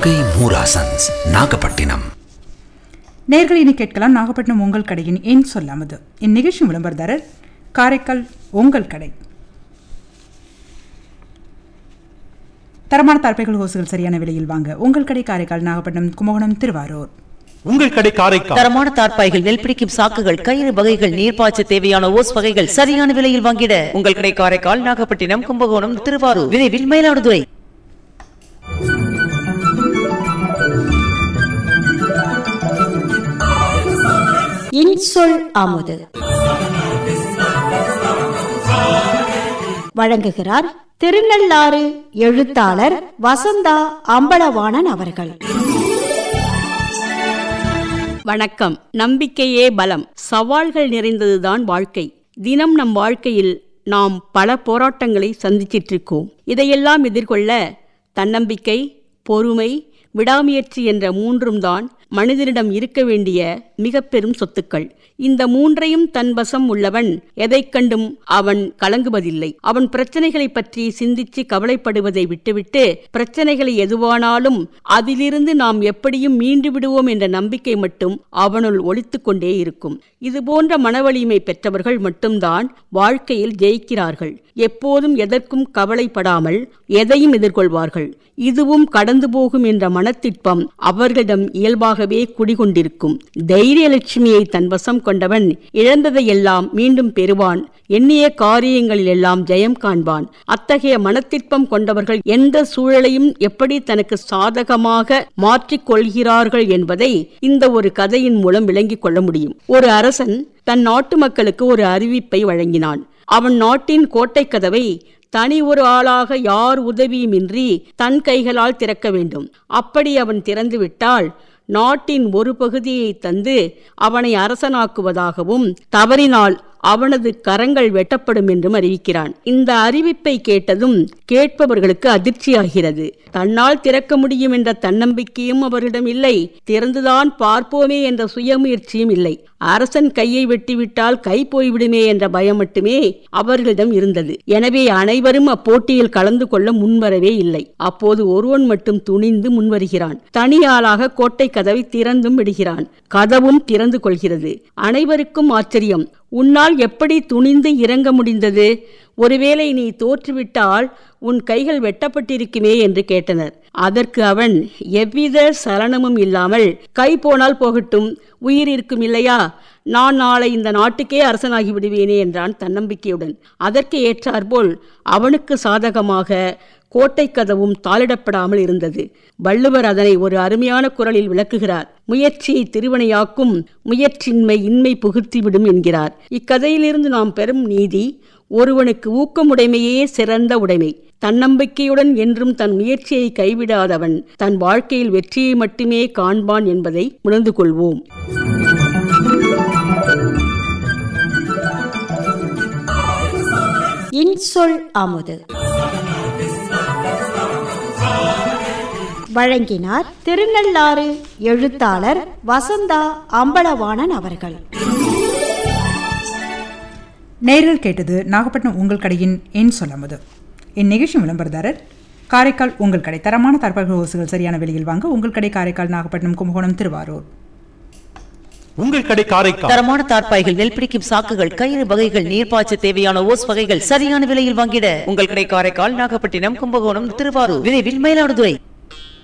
தங்கை மூராசன்ஸ் நாகப்பட்டினம் நேர்கள் இனி கேட்கலாம் நாகப்பட்டினம் உங்கள் கடையின் ஏன் சொல்லாமது இந்நிகழ்ச்சி விளம்பரதாரர் காரைக்கால் உங்கள் கடை தரமான தரப்பைகள் ஹோசுகள் சரியான விலையில் வாங்க உங்கள் கடை காரைக்கால் நாகப்பட்டினம் கும்பகோணம் திருவாரூர் உங்கள் கடை காரைக்கால் தரமான தார்ப்பாய்கள் நெல் பிடிக்கும் சாக்குகள் கயிறு வகைகள் நீர்ப்பாய்ச்ச தேவையான ஓஸ் வகைகள் சரியான விலையில் வாங்கிட உங்கள் கடை காரைக்கால் நாகப்பட்டினம் கும்பகோணம் திருவாரூர் விரைவில் மயிலாடுதுறை இன்சொல் அமுது வழங்குகிறார் திருநள்ளாறு எழுத்தாளர் வசந்தா அம்பலவாணன் அவர்கள் வணக்கம் நம்பிக்கையே பலம் சவால்கள் நிறைந்ததுதான் வாழ்க்கை தினம் நம் வாழ்க்கையில் நாம் பல போராட்டங்களை சந்திச்சிட்டு இருக்கோம் இதையெல்லாம் எதிர்கொள்ள தன்னம்பிக்கை பொறுமை விடாமுயற்சி என்ற மூன்றும் தான் மனிதனிடம் இருக்க வேண்டிய மிக பெரும் சொத்துக்கள் இந்த மூன்றையும் தன் வசம் உள்ளவன் எதைக் கண்டும் அவன் கலங்குவதில்லை அவன் பிரச்சனைகளை பற்றி சிந்திச்சு கவலைப்படுவதை விட்டுவிட்டு பிரச்சனைகளை எதுவானாலும் அதிலிருந்து நாம் எப்படியும் மீண்டு விடுவோம் என்ற நம்பிக்கை மட்டும் அவனுள் ஒழித்து கொண்டே இருக்கும் இது போன்ற மனவலிமை பெற்றவர்கள் மட்டும்தான் வாழ்க்கையில் ஜெயிக்கிறார்கள் எப்போதும் எதற்கும் கவலைப்படாமல் எதையும் எதிர்கொள்வார்கள் இதுவும் கடந்து போகும் என்ற மனத்திட்பம் அவர்களிடம் இயல்பாகவே குடிகொண்டிருக்கும் தைரிய லட்சுமியை தன் வசம் கொண்டவன் இழந்ததையெல்லாம் மீண்டும் பெறுவான் எண்ணிய காரியங்களில் எல்லாம் ஜெயம் காண்பான் அத்தகைய மனத்திற்பம் கொண்டவர்கள் எந்த சூழலையும் எப்படி தனக்கு சாதகமாக மாற்றிக் கொள்கிறார்கள் என்பதை இந்த ஒரு கதையின் மூலம் விளங்கிக் கொள்ள முடியும் ஒரு அரசன் தன் நாட்டு மக்களுக்கு ஒரு அறிவிப்பை வழங்கினான் அவன் நாட்டின் கோட்டை கதவை தனி ஒரு ஆளாக யார் உதவியுமின்றி தன் கைகளால் திறக்க வேண்டும் அப்படி அவன் திறந்துவிட்டால் நாட்டின் ஒரு பகுதியை தந்து அவனை அரசனாக்குவதாகவும் தவறினால் அவனது கரங்கள் வெட்டப்படும் என்றும் அறிவிக்கிறான் இந்த அறிவிப்பை கேட்டதும் கேட்பவர்களுக்கு அதிர்ச்சியாகிறது தன்னால் திறக்க முடியும் என்ற தன்னம்பிக்கையும் அவர்களிடம் இல்லை திறந்துதான் பார்ப்போமே என்ற சுயமுயற்சியும் இல்லை அரசன் கையை வெட்டிவிட்டால் கை போய்விடுமே என்ற பயம் மட்டுமே அவர்களிடம் இருந்தது எனவே அனைவரும் அப்போட்டியில் கலந்து கொள்ள முன்வரவே இல்லை அப்போது ஒருவன் மட்டும் துணிந்து முன்வருகிறான் தனியாளாக கோட்டை கதவை திறந்தும் விடுகிறான் கதவும் திறந்து கொள்கிறது அனைவருக்கும் ஆச்சரியம் உன்னால் எப்படி துணிந்து இறங்க முடிந்தது ஒருவேளை நீ தோற்றுவிட்டால் உன் கைகள் வெட்டப்பட்டிருக்குமே என்று கேட்டனர் அதற்கு அவன் எவ்வித சலனமும் இல்லாமல் கை போனால் போகட்டும் உயிர் இருக்கும் இல்லையா நான் நாளை இந்த நாட்டுக்கே அரசனாகி விடுவேனே என்றான் தன்னம்பிக்கையுடன் அதற்கு ஏற்றாற்போல் அவனுக்கு சாதகமாக கோட்டை கதவும் தாளிடப்படாமல் இருந்தது வள்ளுவர் அதனை ஒரு அருமையான குரலில் விளக்குகிறார் முயற்சியை திருவனையாக்கும் முயற்சின்மை இன்மை புகுத்திவிடும் என்கிறார் இக்கதையிலிருந்து நாம் பெறும் நீதி ஒருவனுக்கு ஊக்கமுடைமையே சிறந்த உடைமை தன்னம்பிக்கையுடன் என்றும் தன் முயற்சியை கைவிடாதவன் தன் வாழ்க்கையில் வெற்றியை மட்டுமே காண்பான் என்பதை உணர்ந்து கொள்வோம் இன்சொல் அமுது வழங்கினார் திருநள்ளாறு எழுத்தாளர் வசந்தா அம்பலவாணன் அவர்கள் நேரில் கேட்டது நாகப்பட்டினம் உங்கள் கடையின் ஏன் சொல்லாமது இந்நிகழ்ச்சி விளம்பரதாரர் காரைக்கால் உங்கள் கடை தரமான தரப்பர்கள் ஹோசுகள் சரியான விலையில் வாங்க உங்கள் கடை காரைக்கால் நாகப்பட்டினம் கும்பகோணம் திருவாரூர் உங்கள் கடை காரைக்கால் தரமான தார்ப்பாய்கள் நெல் பிடிக்கும் சாக்குகள் கயிறு வகைகள் நீர்ப்பாய்ச்ச தேவையான ஓஸ் வகைகள் சரியான விலையில் வாங்கிட உங்கள் கடை காரைக்கால் நாகப்பட்டினம் கும்பகோணம் திருவாரூர் விரைவில் மயிலாடுதுறை